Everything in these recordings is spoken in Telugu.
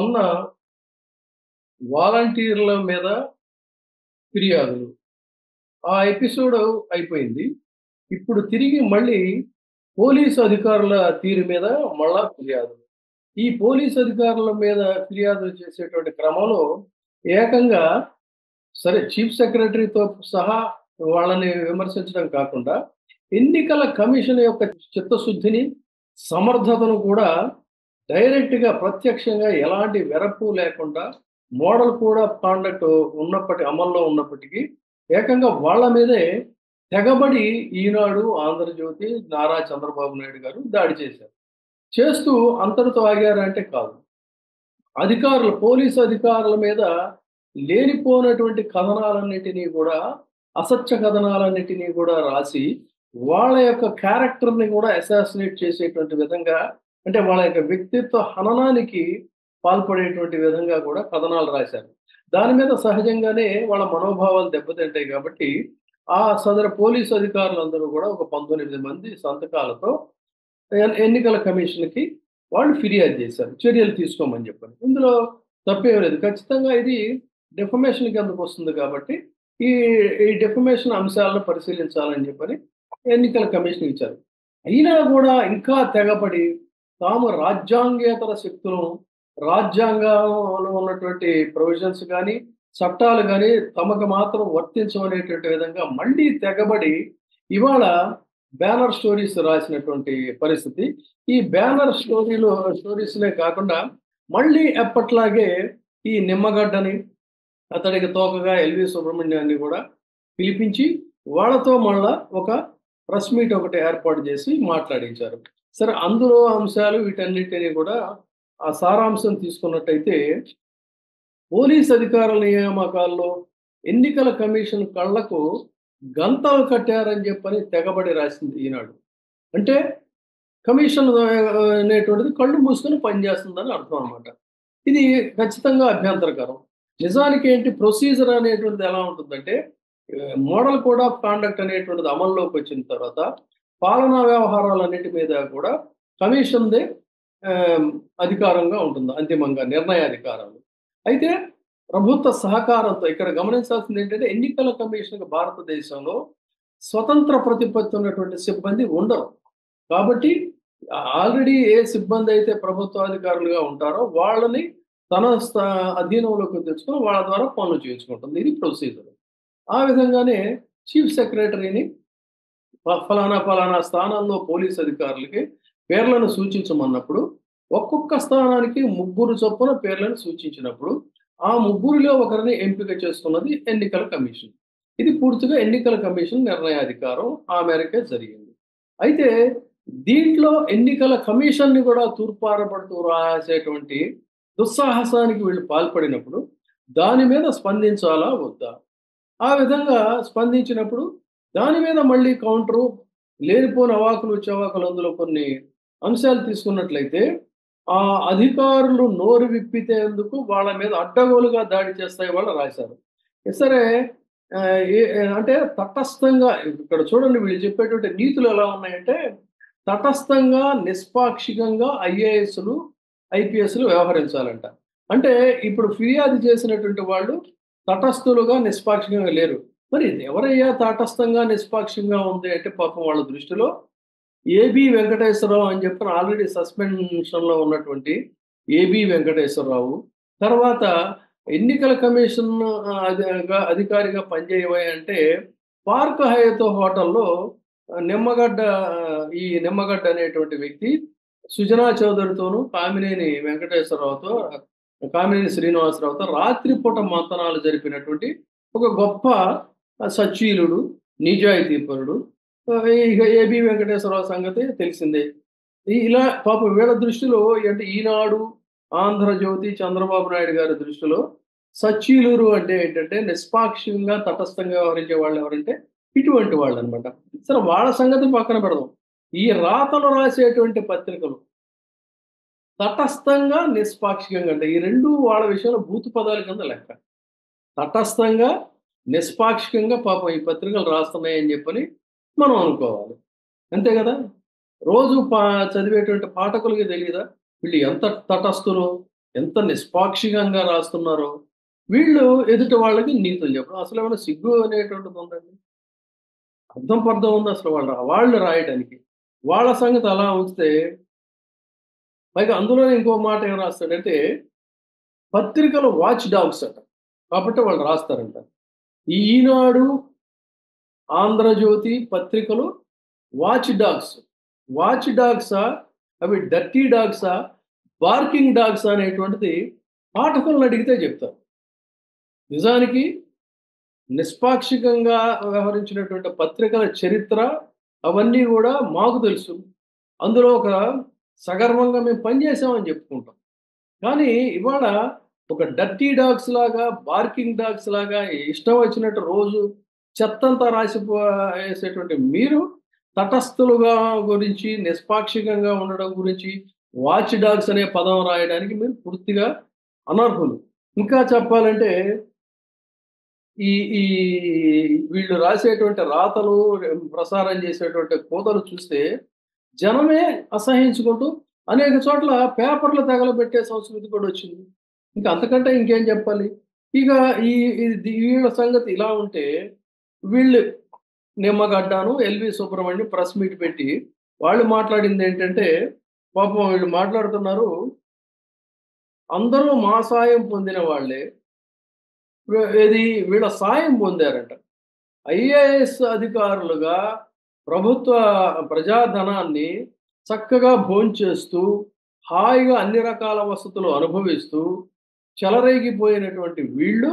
మొన్న వాలంటీర్ల మీద ఫిర్యాదులు. ఆ ఎపిసోడ్ అయిపోయింది. ఇప్పుడు తిరిగి మళ్ళీ పోలీసు అధికారుల తీరు మీద మళ్ళా ఫిర్యాదులు. ఈ పోలీసు అధికారుల మీద ఫిర్యాదులు చేసేటువంటి క్రమంలో ఏకంగా సరే చీఫ్ సెక్రటరీతో సహా వాళ్ళని విమర్శించడం కాకుండా ఎన్నికల కమిషన్ యొక్క చిత్తశుద్ధిని, సమర్థతను కూడా డైరెక్ట్‌గా ప్రత్యక్షంగా ఎలాంటి వెరపు లేకుండా మోడల్ కోడ్ ఆఫ్ కాండక్ట్ ఉన్నప్పటి అమల్లో ఉన్నప్పటికీ ఏకంగా వాళ్ళ మీదే తెగబడి ఈనాడు, ఆంధ్రజ్యోతి, నారా చంద్రబాబు నాయుడు గారు దాడి చేశారు. చేస్తూ అంతటితో ఆగారంటే కాదు. అధికారులు పోలీసు అధికారుల మీద లేనిపోనటువంటి కథనాలన్నిటిని కూడా అసత్య కథనాలన్నిటిని కూడా రాసి వాళ్ళ యొక్క క్యారెక్టర్‌ని కూడా అసాసినేట్ చేసేటువంటి విధంగా అంటే వాళ్ళ యొక్క వ్యక్తిత్వ హననానికి పాల్పడేటువంటి విధంగా కూడా కథనాలు రాశారు. దాని మీద సహజంగానే వాళ్ళ మనోభావాలు దెబ్బతింటాయి కాబట్టి ఆ సదరు పోలీసు అధికారులందరూ కూడా ఒక 19 మంది సంతకాలతో ఎన్ ఎన్నికల కమిషన్‌కి వాళ్ళు ఫిర్యాదు చేశారు. చర్యలు తీసుకోమని చెప్పని. ఇందులో తప్పేం లేదు. ఖచ్చితంగా ఇది డిఫమేషన్ కిందకొస్తుంది కాబట్టి ఈ ఈ డిఫమేషన్ అంశాలను పరిశీలించాలని చెప్పని ఎన్నికల కమిషన్ ఇచ్చారు. అయినా కూడా ఇంకా తెగబడి తాము రాజ్యాంగేతర శక్తులను రాజ్యాంగంలో ఉన్నటువంటి ప్రొవిజన్స్ గాని, చట్టాలు గాని తమకు మాత్రం వర్తించవనేటువంటి విధంగా మళ్ళీ తెగబడి ఇవాళ బ్యానర్ స్టోరీస్ రాసినటువంటి పరిస్థితి. ఈ బ్యానర్ స్టోరీలు స్టోరీస్‌నే కాకుండా మళ్ళీ ఎప్పట్లాగే ఈ నిమ్మగడ్డని, అతడికి తోకగా ఎల్వి సుబ్రహ్మణ్యాన్ని కూడా పిలిపించి వాళ్ళతో మళ్ళా ఒక ప్రెస్ మీట్ ఒకటి ఏర్పాటు చేసి మాట్లాడించారు. సరే అందులో అంశాలు వీటన్నిటిని కూడా ఆ సారాంశం తీసుకున్నట్టయితే పోలీస్ అధికారుల నియామకాల్లో ఎన్నికల కమిషన్ కళ్ళకు గంతలు కట్టారని చెప్పని తెగబడి రాసింది ఈనాడు. అంటే కమిషన్ ఆహ్, అనేటువంటిది కళ్ళు మూసుకొని పనిచేస్తుందని అర్థం అన్నమాట. ఇది ఖచ్చితంగా అభ్యంతరకరం. నిజానికి ఏంటి ప్రొసీజర్ అనేటువంటిది ఎలా ఉంటుందంటే ఆహ్, మోడల్ కోడ్ ఆఫ్ కాండక్ట్ అనేటువంటిది అమల్లోకి వచ్చిన తర్వాత పాలనా వ్యవహారాలన్నిటి మీద కూడా కమిషన్‌దే ఆహ్, అధికారంగా ఉంటుంది అంతిమంగా నిర్ణయాధికారాలు. అయితే ప్రభుత్వ సహకారంతో ఇక్కడ గమనించాల్సింది ఏంటంటే ఎన్నికల కమిషన్‌కి భారతదేశంలో స్వతంత్ర ప్రతిపత్తి ఉన్నటువంటి సిబ్బంది ఉండరు. కాబట్టి ఆ- ఆల్రెడీ ఏ సిబ్బంది అయితే ప్రభుత్వాధికారులుగా ఉంటారో వాళ్ళని తన స్థ అధీనంలోకి తెచ్చుకొని వాళ్ళ ద్వారా పనులు చేయించుకుంటుంది. ఇది ప్రొసీజర్. ఆ విధంగానే చీఫ్ సెక్రటరీని ఫ ఫలానా ఫలానా స్థానాల్లో పోలీస్ అధికారులకి పేర్లను సూచించమన్నప్పుడు ఒక్కొక్క స్థానానికి ముగ్గురు చొప్పున పేర్లను సూచించినప్పుడు ఆ ముగ్గురిలో ఒకరిని ఎంపిక చేసుకున్నది ఎన్నికల కమిషన్. ఇది పూర్తిగా ఎన్నికల కమిషన్ నిర్ణయాధికారం. ఆ మేరకే జరిగింది. అయితే దీంట్లో ఎన్నికల కమిషన్‌ని కూడా తూర్పారపడుతూ రాసేటువంటి దుస్సాహసానికి వీళ్ళు పాల్పడినప్పుడు దాని మీద స్పందించాలా? వద్దా? ఆ విధంగా స్పందించినప్పుడు దాని మీద మళ్ళీ కౌంటరు లేనిపోని అవాకులు, చవాకులు అందులో కొన్ని అంశాలు తీసుకున్నట్లయితే ఆ అధికారులు నోరు విప్పితేందుకు వాళ్ళ మీద అడ్డగోలుగా దాడి చేస్తాయి వాళ్ళు రాశారు. సరే ఆహ్, ఏ అంటే తటస్థంగా ఇక్కడ చూడండి వీళ్ళు చెప్పేటువంటి నీతులు ఎలా ఉన్నాయంటే తటస్థంగా, నిష్పాక్షికంగా ఐఏఎస్‌లు, ఐపీఎస్‌లు వ్యవహరించాలంట. అంటే ఇప్పుడు ఫిర్యాదు చేసినటువంటి వాళ్ళు తటస్థులుగా, నిష్పాక్షికంగా లేరు. మరి ఎవరయ్యా తటస్థంగా, నిష్పాక్షికంగా ఉంది అంటే పాపం వాళ్ళ దృష్టిలో ఏబీ వెంకటేశ్వరరావు అని చెప్పి ఆల్రెడీ సస్పెన్షన్‌లో ఉన్నటువంటి ఏబీ వెంకటేశ్వరరావు, తర్వాత ఎన్నికల కమిషన్ ఆహ్, అధి గా అధికారిగా పనిచేయబోయే అంటే పార్క్ హయత్ హోటల్‌లో నిమ్మగడ్డ ఈ నిమ్మగడ్డ అనేటువంటి వ్యక్తి సుజనా చౌదరితోనూ, కామినేని వెంకటేశ్వరరావుతో, కామినేని శ్రీనివాసరావుతో రాత్రిపూట మంతనాలు జరిపినటువంటి ఒక గొప్ప సచ్చీలుడు, నిజాయితీపరుడు. ఆహ్, ఇక ఏబీ వెంకటేశ్వరరావు సంగతి తెలిసిందే. ఇ ఇలా పాపం వీళ్ళ దృష్టిలో అంటే ఈనాడు, ఆంధ్రజ్యోతి, చంద్రబాబు నాయుడు గారి దృష్టిలో సచ్చీలురు అంటే ఏంటంటే నిష్పాక్షికంగా, తటస్థంగా వ్యవహరించే వాళ్ళు ఎవరంటే ఇటువంటి వాళ్ళనమాట. సరే వాళ్ళ సంగతి పక్కన పెడదాం. ఈ రాతలు రాసేటువంటి పత్రికలు తటస్థంగా, నిష్పాక్షికంగా అంటే ఈ 2 వాళ్ళ విషయంలో భూతు పదాల కింద లెక్క. తటస్థంగా, నిష్పాక్షికంగా పాపం ఈ పత్రికలు రాస్తున్నాయని చెప్పని మనం అనుకోవాలి. అంతే కదా! రోజు పా చదివేటువంటి పాఠకులకి తెలీదా? వీళ్ళు ఎంత తటస్థులు, ఎంత నిష్పాక్షికంగా రాస్తున్నారో వీళ్ళు ఎదుటి వాళ్ళకి నీతులు చెప్పడం అసలు ఏమైనా సిగ్గు అనేటువంటిది ఉందండి అర్థం పర్థం ఉంది అసలు వాళ్ళు వాళ్ళు రాయడానికి వాళ్ళ సంగతి అలా ఉంచితే పైగా అందులో ఇంకో మాట ఏం రాస్తాడంటే పత్రికలు వాచ్ డాగ్స్ అట కాబట్టి వాళ్ళు రాస్తారంట ఈ ఈనాడు ఆంధ్రజ్యోతి పత్రికలు వాచ్ డాగ్స్ వాచ్ డాగ్సా అవి డర్టీ డాగ్సా బార్కింగ్ డాగ్స్ అనేటువంటిది పాఠకులను అడిగితే చెప్తారు నిజానికి నిష్పాక్షికంగా వ్యవహరించినటువంటి పత్రికల చరిత్ర అవన్నీ కూడా మాకు తెలుసు అందులో ఒక సగర్వంగా మేము పనిచేసామని చెప్పుకుంటాం కానీ ఇవాళ ఒక డర్టీ డాగ్స్ లాగా బార్కింగ్ డాగ్స్ లాగా ఇష్టం వచ్చినట్టు రోజు చెత్తంతా రాసి వేసేటువంటి మీరు తటస్థులుగా గురించి నిష్పాక్షికంగా ఉండడం గురించి వాచ్ డాగ్స్ అనే పదం రాయడానికి మీరు పూర్తిగా అనర్హులు ఇంకా చెప్పాలంటే ఈ ఈ వీళ్ళు రాసేటువంటి రాతలు ప్రసారం చేసేటువంటి కోతలు చూస్తే జనమే అసహించుకుంటూ అనేక చోట్ల పేపర్లు తగలబెట్టే సంస్కృతి కూడా వచ్చింది ఇంకా అంతకంటే ఇంకేం చెప్పాలి ఇక ఈ ఈ- వీళ్ళ సంగతి ఇలా ఉంటే వీళ్ళు నిమ్మగడ్డాను ఎల్వి సుబ్రహ్మణ్యం ప్రెస్ మీట్ పెట్టి వాళ్ళు మాట్లాడింది ఏంటంటే పాపం వీళ్ళు మాట్లాడుతున్నారు అందరూ మా సాయం పొందిన వాళ్ళే వీ- ఇది వీళ్ళ సాయం పొందారట ఐఏఎస్ అధికారులుగా ప్రభుత్వ ప్రజాధనాన్ని చక్కగా భోంచేస్తూ హాయిగా అన్ని రకాల వసతులు అనుభవిస్తూ చెలరేగిపోయినటువంటి వీళ్ళు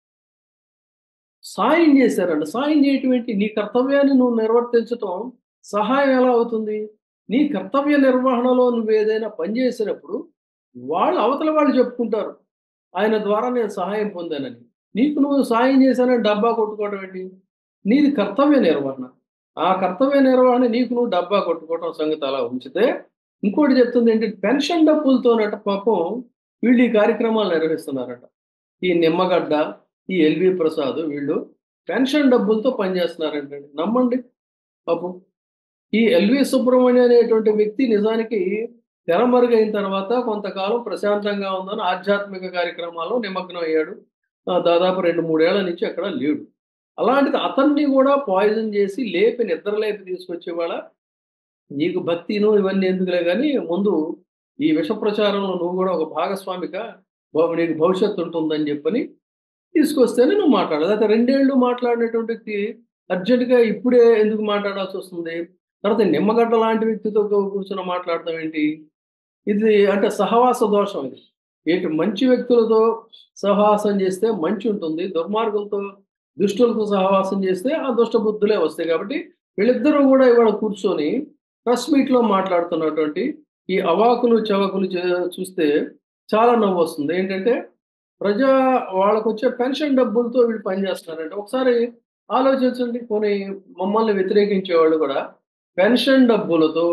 సాయం చేశారంట సాయం చేయటం ఏంటి నీ కర్తవ్యాన్ని నువ్వు నిర్వర్తించటం సహాయం ఎలా అవుతుంది నీ కర్తవ్య నిర్వహణలో నువ్వు ఏదైనా పని చేసినప్పుడు వాళ్ళు అవతల వాళ్ళు చెప్పుకుంటారు ఆయన ద్వారా నేను సహాయం పొందానని నీకు నువ్వు సాయం చేశానని డబ్బా కొట్టుకోవడం ఏంటి నీది కర్తవ్య నిర్వహణ ఆ కర్తవ్య నిర్వహణ నీకు నువ్వు డబ్బా కొట్టుకోవడం సంగతి అలా ఉంచితే ఇంకోటి చెప్తుంది ఏంటి పెన్షన్ డబ్బులతోనట పాపం వీళ్ళు ఈ కార్యక్రమాలు నిర్వహిస్తున్నారట ఈ నిమ్మగడ్డ ఈ ఎల్వి ప్రసాద్ వీళ్ళు పెన్షన్ డబ్బులతో పనిచేస్తున్నారంటే నమ్మండి పాపం ఈ ఎల్వి సుబ్రహ్మణ్యం అనేటువంటి వ్యక్తి నిజానికి తెరమరుగైన తర్వాత కొంతకాలం ప్రశాంతంగా ఉందని ఆధ్యాత్మిక కార్యక్రమాల్లో నిమగ్నం అయ్యాడు ఆ, దాదాపు రెండు మూడేళ్ల నుంచి అక్కడ లేడు అలాంటిది అతన్ని కూడా పాయిజన్ చేసి లేపి నిద్ర లేపి తీసుకొచ్చేవాళ్ళ నీకు భక్తిను ఇవన్నీ ఎందుకులే కానీ ముందు ఈ విష ప్రచారంలో నువ్వు కూడా ఒక భాగస్వామిగా భవ- నీకు భవిష్యత్తు ఉంటుందని చెప్పని తీసుకొస్తేనే నువ్వు మాట్లాడదు అయితే రెండేళ్ళు మాట్లాడినటువంటి వ్యక్తి అర్జెంటుగా ఇప్పుడే ఎందుకు మాట్లాడాల్సి వస్తుంది తర్వాత నిమ్మగడ్డ లాంటి వ్యక్తితో కూ- కూర్చొని మాట్లాడటం ఏంటి ఇది అంటే సహవాస దోషం ఇది ఏంటి మంచి వ్యక్తులతో సహవాసం చేస్తే మంచి ఉంటుంది దుర్మార్గులతో దుష్టులతో సహవాసం చేస్తే ఆ దుష్ట బుద్ధులే వస్తాయి కాబట్టి వీళ్ళిద్దరూ కూడా ఇవాళ కూర్చొని ప్రెస్ మీట్లో మాట్లాడుతున్నటువంటి ఈ అవాకులు చవకులు చే- చూస్తే చాలా నవ్వు వస్తుంది ఏంటంటే ప్రజా వాళ్ళకు వచ్చే పెన్షన్ డబ్బులతో వీళ్ళు పనిచేస్తున్నారంటే ఒకసారి ఆలోచించండి పోనీ మమ్మల్ని వ్యతిరేకించే వాళ్ళు కూడా పెన్షన్ డబ్బులతో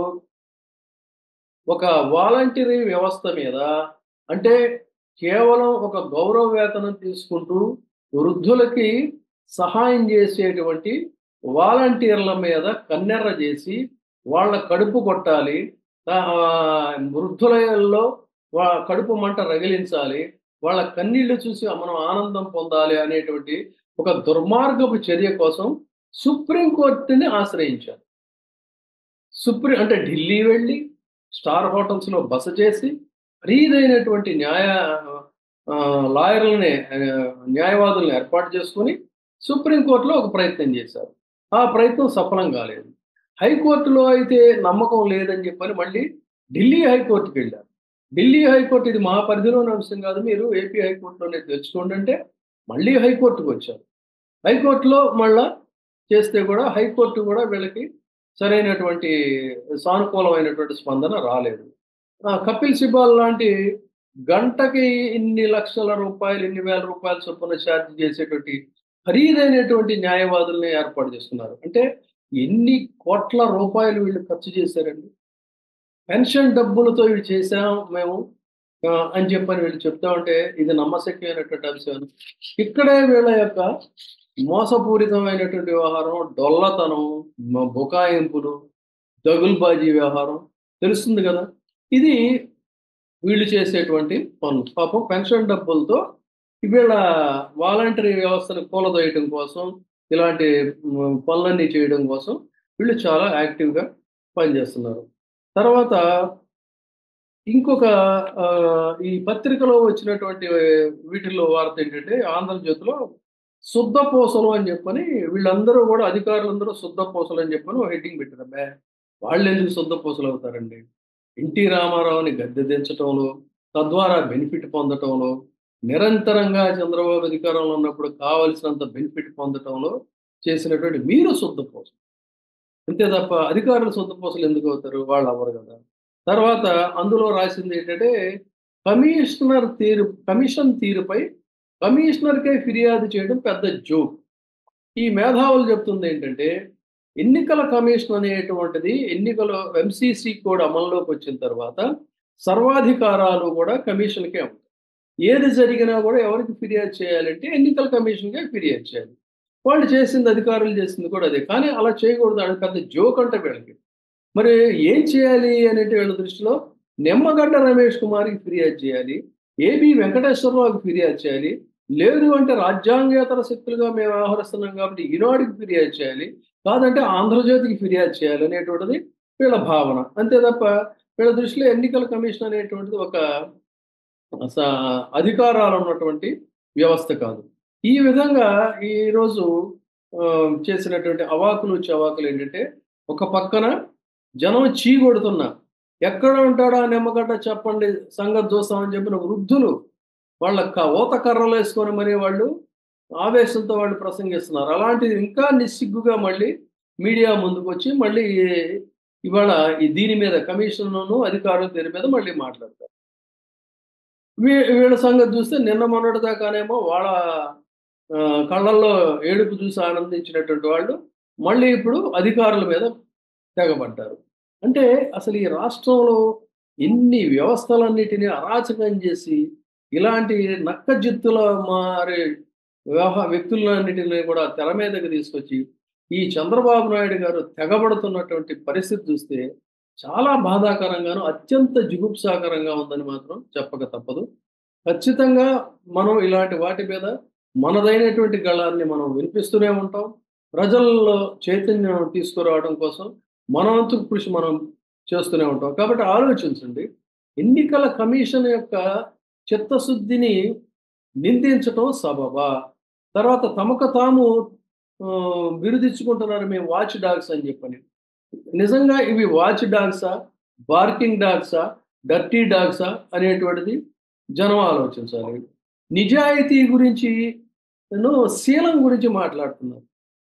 ఒక వాలంటరీ వ్యవస్థ మీద అంటే కేవలం ఒక గౌరవ వేతనం తీసుకుంటూ వృద్ధులకి సహాయం చేసేటువంటి వాలంటీర్ల మీద కన్నెర్ర చేసి వాళ్ళ కడుపు కొట్టాలి ఆ, వృద్ధులలో వా కడుపు మంట రగిలించాలి వాళ్ళ కన్నీళ్లు చూసి మనం ఆనందం పొందాలి అనేటువంటి ఒక దుర్మార్గపు చర్య కోసం సుప్రీంకోర్టుని ఆశ్రయించారు సుప్రీం అంటే ఢిల్లీ వెళ్ళి స్టార్ హోటల్స్లో బస చేసి ఖరీదైనటువంటి న్యాయ ఆ, లాయర్లని ఆ, న్యాయవాదులను ఏర్పాటు చేసుకుని సుప్రీంకోర్టులో ఒక ప్రయత్నం చేశారు ఆ ప్రయత్నం సఫలం కాలేదు హైకోర్టులో అయితే నమ్మకం లేదని చెప్పని మళ్ళీ ఢిల్లీ హైకోర్టుకి వెళ్ళారు ఢిల్లీ హైకోర్టు ఇది మా పరిధిలోని అంశం కాదు మీరు ఏపీ హైకోర్టులోనే తెచ్చుకోండి అంటే మళ్ళీ హైకోర్టుకు వచ్చారు హైకోర్టులో మళ్ళా చేస్తే కూడా హైకోర్టు కూడా వీళ్ళకి సరైనటువంటి సానుకూలమైనటువంటి స్పందన రాలేదు ఆ, కపిల్ సిబాల్ లాంటి గంటకి ఇన్ని లక్షల రూపాయలు ఇన్ని వేల రూపాయల చొప్పున ఛార్జ్ చేసేటువంటి ఖరీదైనటువంటి న్యాయవాదుల్ని ఏర్పాటు చేస్తున్నారు అంటే ఎన్ని కోట్ల రూపాయలు వీళ్ళు ఖర్చు చేశారండి పెన్షన్ డబ్బులతో వీళ్ళు చేసాం మేము ఆ, అని చెప్పని వీళ్ళు చెప్తా ఉంటే ఇది నమ్మశక్యమైనటువంటి అంశం ఇక్కడే వీళ్ళ యొక్క మోసపూరితమైనటువంటి వ్యవహారం డొల్లతనం మ- బుకాయింపులు దగుల్బాజీ వ్యవహారం తెలుస్తుంది కదా ఇది వీళ్ళు చేసేటువంటి పనులు పాపం పెన్షన్ డబ్బులతో వీళ్ళ వాలంటరీ వ్యవస్థను కూలదోయటం కోసం ఇలాంటి మ్, పనులన్నీ చేయడం కోసం వీళ్ళు చాలా యాక్టివ్గా పనిచేస్తున్నారు తర్వాత ఇంకొక ఆ, ఈ పత్రికలో వచ్చినటువంటి వీటిల్లో వార్త ఏంటంటే ఆంధ్రజ్యోతిలో శుద్ధ పూసలు అని చెప్పని వీళ్ళందరూ కూడా అధికారులందరూ శుద్ధ పూసలు అని చెప్పని హెడ్డింగ్ పెట్టారు అబ్బే వాళ్ళు ఎందుకు శుద్ధ పూసలు అవుతారండి ఎన్టీ రామారావుని గద్దె దించటంలో తద్వారా బెనిఫిట్ పొందటంలో నిరంతరంగా చంద్రబాబు అధికారంలో ఉన్నప్పుడు కావలసినంత బెనిఫిట్ పొందటంలో చేసినటువంటి మీరు శుద్ధ పూసలు అంతే తప్ప అధికారులు శుద్ధ పూసలు ఎందుకు అవుతారు వాళ్ళు అవ్వరు కదా తర్వాత అందులో రాసింది ఏంటంటే కమిషనర్ తీరు కమిషన్ తీరుపై కమిషనర్కే ఫిర్యాదు చేయడం పెద్ద జోక్ ఈ మేధావులు చెప్తుంది ఏంటంటే ఎన్నికల కమిషన్ అనేటువంటిది ఎన్నికల ఎంసీసీ కోడ్ అమల్లోకి వచ్చిన తర్వాత సర్వాధికారాలు కూడా కమిషన్కే ఉంటాయి ఏది జరిగినా కూడా ఎవరికి ఫిర్యాదు చేయాలంటే ఎన్నికల కమిషన్కే ఫిర్యాదు చేయాలి వాళ్ళు చేసింది అధికారులు చేసింది కూడా అదే కానీ అలా చేయకూడదు అది పెద్ద జోక్ అంటే వీళ్ళకి మరి ఏం చేయాలి అనేది వీళ్ళ దృష్టిలో నిమ్మగడ్డ రమేష్ కుమార్కి ఫిర్యాదు చేయాలి ఏబి వెంకటేశ్వరరావుకి ఫిర్యాదు చేయాలి లేదు అంటే రాజ్యాంగేతర శక్తులుగా మేము వ్యవహరిస్తున్నాం కాబట్టి ఈనాడుకి ఫిర్యాదు చేయాలి కాదంటే ఆంధ్రజ్యోతికి ఫిర్యాదు చేయాలి అనేటువంటిది వీళ్ళ భావన అంతే తప్ప వీళ్ళ దృష్టిలో ఎన్నికల కమిషన్ అనేటువంటిది ఒక స- అధికారాలు ఉన్నటువంటి వ్యవస్థ కాదు ఈ విధంగా ఈరోజు ఆ, చేసినటువంటి అవాకులు చవాకులు ఏంటంటే ఒక పక్కన జనం చీగొడుతున్నా ఎక్కడ ఉంటాడో ఆ నిమ్మగడ్డ చెప్పండి సంగతి చూస్తామని చెప్పిన వృద్ధులు వాళ్ళ క- ఊత కర్రలు వేసుకొని మరి వాళ్ళు ఆవేశంతో వాళ్ళు ప్రసంగిస్తున్నారు అలాంటిది ఇంకా నిస్సిగ్గుగా మళ్ళీ మీడియా ముందుకు వచ్చి మళ్ళీ ఇవాళ ఈ దీని మీద కమిషన్ను అధికారుల దీని మీద మళ్ళీ మాట్లాడతారు వీ- వీళ్ళ సంగతి చూస్తే నిన్న మొన్నటి దాకానేమో వాళ్ళ ఆ, కళ్ళల్లో ఏడుపు చూసి ఆనందించినటువంటి వాళ్ళు మళ్ళీ ఇప్పుడు అధికారుల మీద తెగబడ్డారు అంటే అసలు ఈ రాష్ట్రంలో ఎన్ని వ్యవస్థలన్నిటినీ అరాచకం చేసి ఇలాంటి నక్కజిత్తుల మారే వ్యవహ వ్యక్తులన్నిటిని కూడా తెర మీదకి తీసుకొచ్చి ఈ చంద్రబాబు నాయుడు గారు తెగబడుతున్నటువంటి పరిస్థితి చూస్తే చాలా బాధాకరంగాను అత్యంత జిగుప్సాకరంగా ఉందని మాత్రం చెప్పక తప్పదు ఖచ్చితంగా మనం ఇలాంటి వాటి మీద మనదైనటువంటి గళాన్ని మనం వినిపిస్తూనే ఉంటాం ప్రజల్లో చైతన్యం తీసుకురావడం కోసం మన వంతు కృషి మనం చేస్తూనే ఉంటాం కాబట్టి ఆలోచించండి ఎన్నికల కమిషన్ యొక్క చిత్తశుద్ధిని నిందించటం సబబా తర్వాత తమకు తాము ఆ, బిరుదిచ్చుకుంటున్నారు మేము వాచ్ డాగ్స్ అని చెప్పని నిజంగా ఇవి వాచ్ డాగ్సా బార్కింగ్ డాగ్సా డర్టీ డాగ్సా అనేటువంటిది జనం ఆలోచించాలి నిజాయితీ గురించి నేను శీలం గురించి మాట్లాడుతున్నాను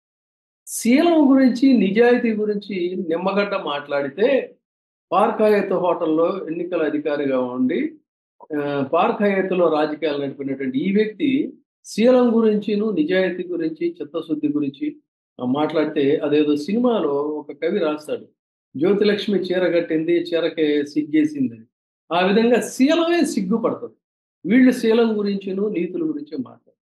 శీలం గురించి నిజాయితీ గురించి నిమ్మగడ్డ మాట్లాడితే పార్క్ హయత్ హోటల్లో ఎన్నికల అధికారిగా ఉండి ఆ, పార్క్ హయత్లో రాజకీయాలు నడిపినటువంటి ఈ వ్యక్తి శీలం గురించిను నిజాయితీ గురించి చిత్తశుద్ధి గురించి ఆ, మాట్లాడితే అదేదో సినిమాలో ఒక కవి రాస్తాడు జ్యోతిలక్ష్మి చీర కట్టింది చీరకే సిగ్గేసింది అని. ఆ విధంగా శీలమే సిగ్గుపడుతుంది వీళ్ళు శీలం గురించిను నీతుల గురించి మాట్లాడతారు